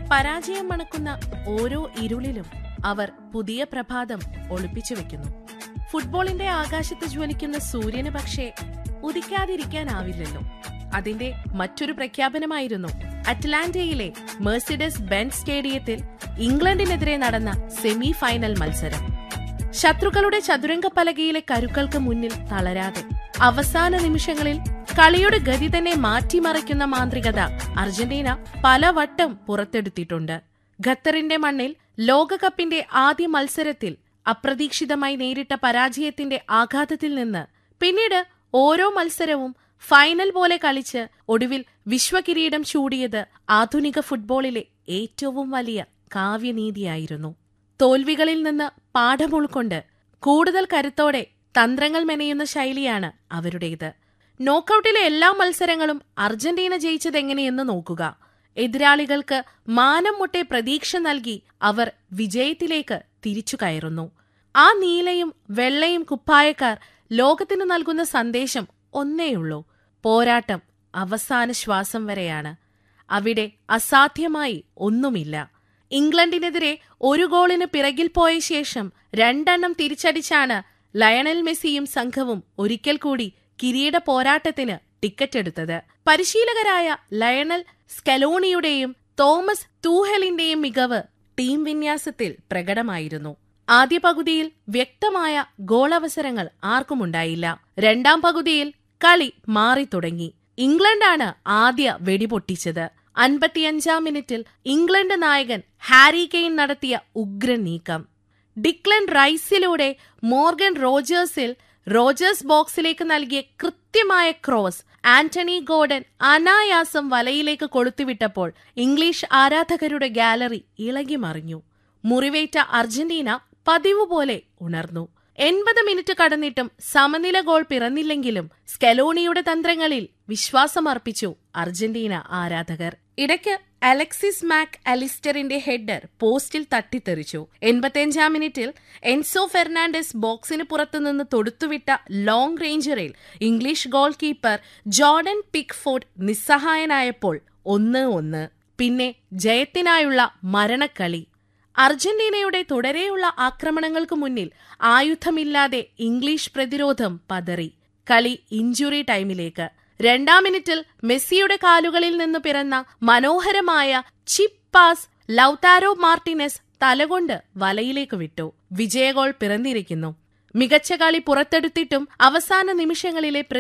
പരാജയം മണക്കുന്ന ഓരോ ഇരുളിലും അവർ പുതിയ പ്രഭാതം ഒളിപ്പിച്ചു വെക്കുന്നു ഫുട്ബോളിന്റെ ആകാശത്ത് ജ്വലിക്കുന്ന സൂര്യന് പക്ഷേ ഉദിക്കാതിരിക്കാനാവില്ലല്ലോ അതിന്റെ മറ്റൊരു പ്രഖ്യാപനമായിരുന്നു അറ്റ്ലാന്റയിലെ മെഴ്സിഡസ് ബെൻസ് സ്റ്റേഡിയത്തിൽ ഇംഗ്ലണ്ടിനെതിരെ നടന്ന സെമി ഫൈനൽ മത്സരം ശത്രുക്കളുടെ ചതുരംഗ പലകയിലെ കരുക്കൾക്ക് മുന്നിൽ തളരാതെ അവസാന നിമിഷങ്ങളിൽ കളിയുടെ ഗതി തന്നെ മാറ്റിമറിക്കുന്ന മാന്ത്രികത അർജന്റീന പലവട്ടം പുറത്തെടുത്തിട്ടുണ്ട് ഖത്തറിന്റെ മണ്ണിൽ ലോകകപ്പിന്റെ ആദ്യ മത്സരത്തിൽ അപ്രതീക്ഷിതമായി നേരിട്ട പരാജയത്തിന്റെ ആഘാതത്തിൽ നിന്ന് പിന്നീട് ഓരോ മത്സരവും ഫൈനൽ പോലെ കളിച്ച് ഒടുവിൽ വിശ്വകിരീടം ചൂടിയത് ആധുനിക ഫുട്ബോളിലെ ഏറ്റവും വലിയ കാവ്യനീതിയായിരുന്നു തോൽവികളിൽ നിന്ന് പാഠം ഉൾക്കൊണ്ട് കൂടുതൽ കരുത്തോടെ തന്ത്രങ്ങൾ മെനയുന്ന ശൈലിയാണ് അവരുടേത് നോക്കൌട്ടിലെ എല്ലാ മത്സരങ്ങളും അർജന്റീന ജയിച്ചതെങ്ങനെയെന്ന് നോക്കുക എതിരാളികൾക്ക് മാനം മുട്ടെ പ്രതീക്ഷ നൽകി അവർ വിജയത്തിലേക്ക് തിരിച്ചു കയറുന്നു ആ നീലയും വെള്ളയും കുപ്പായക്കാർ ലോകത്തിന് നൽകുന്ന സന്ദേശം ഒന്നേയുള്ളൂ പോരാട്ടം അവസാന ശ്വാസം വരെയാണ് അവിടെ അസാധ്യമായി ഒന്നുമില്ല ഇംഗ്ലണ്ടിനെതിരെ ഒരു ഗോളിന് പിറകിൽ പോയ ശേഷം രണ്ടെണ്ണം തിരിച്ചടിച്ചാണ് ലയണൽ മെസ്സിയും സംഘവും ഒരിക്കൽ കൂടി കിരീട പോരാട്ടത്തിന് ടിക്കറ്റ് എടുത്തത് പരിശീലകരായ ലയണൽ സ്കലോണിയുടെയും തോമസ് തൂഹലിന്റെയും മികവ് ടീം വിന്യാസത്തിൽ പ്രകടമായിരുന്നു ആദ്യ പകുതിയിൽ വ്യക്തമായ ഗോളവസരങ്ങൾ ആർക്കുമുണ്ടായില്ല രണ്ടാം പകുതിയിൽ കളി മാറിത്തുടങ്ങി ഇംഗ്ലണ്ടാണ് ആദ്യ വെടിപൊട്ടിച്ചത് അൻപത്തിയഞ്ചാം മിനിറ്റിൽ ഇംഗ്ലണ്ട് നായകൻ ഹാരി കെയ്ൻ നടത്തിയ ഉഗ്രൻ നീക്കം ഡിക്ലൻ റൈസിലൂടെ മോർഗൻ റോജേഴ്സിൽ റോജേഴ്സ് ബോക്സിലേക്ക് നൽകിയ കൃത്യമായ ക്രോസ് ആന്റണി ഗോർഡൻ അനായാസം വലയിലേക്ക് കൊളുത്തിവിട്ടപ്പോൾ ഇംഗ്ലീഷ് ആരാധകരുടെ ഗാലറി ഇളകി മറിഞ്ഞു മുറിവേറ്റ അർജന്റീന പതിവ് പോലെ ഉണർന്നു എൺപത് മിനിറ്റ് കടന്നിട്ടും സമനില ഗോൾ പിറന്നില്ലെങ്കിലും സ്കലോണിയുടെ തന്ത്രങ്ങളിൽ വിശ്വാസമർപ്പിച്ചു അർജന്റീന ആരാധകർ ഇടയ്ക്ക് അലക്സിസ് മാക് അലിസ്റ്ററിന്റെ ഹെഡർ പോസ്റ്റിൽ തട്ടിത്തെറിച്ചു എൺപത്തിയഞ്ചാം മിനിറ്റിൽ എൻസോ ഫെർണാണ്ടസ് ബോക്സിന് പുറത്തുനിന്ന് തൊടുത്തുവിട്ട ലോങ് റേഞ്ചറിൽ English goal keeper Jordan Pickford നിസ്സഹായനായപ്പോൾ ഒന്ന് ഒന്ന് പിന്നെ ജയത്തിനായുള്ള മരണക്കളി അർജന്റീനയുടെ തുടരെയുള്ള ആക്രമണങ്ങൾക്ക് മുന്നിൽ ആയുധമില്ലാതെ ഇംഗ്ലീഷ് പ്രതിരോധം പതറി കളി ഇഞ്ചുറി ടൈമിലേക്ക് രണ്ടാം മിനിറ്റിൽ മെസ്സിയുടെ കാലുകളിൽ നിന്ന് പിറന്ന മനോഹരമായ ചിപ്പ് പാസ് ലൌതാരോ മാർട്ടിനസ് തലകൊണ്ട് വലയിലേക്ക് വിട്ടു വിജയഗോൾ പിറന്നിരിക്കുന്നു മികച്ച കളി പുറത്തെടുത്തിട്ടും അവസാന നിമിഷങ്ങളിലെ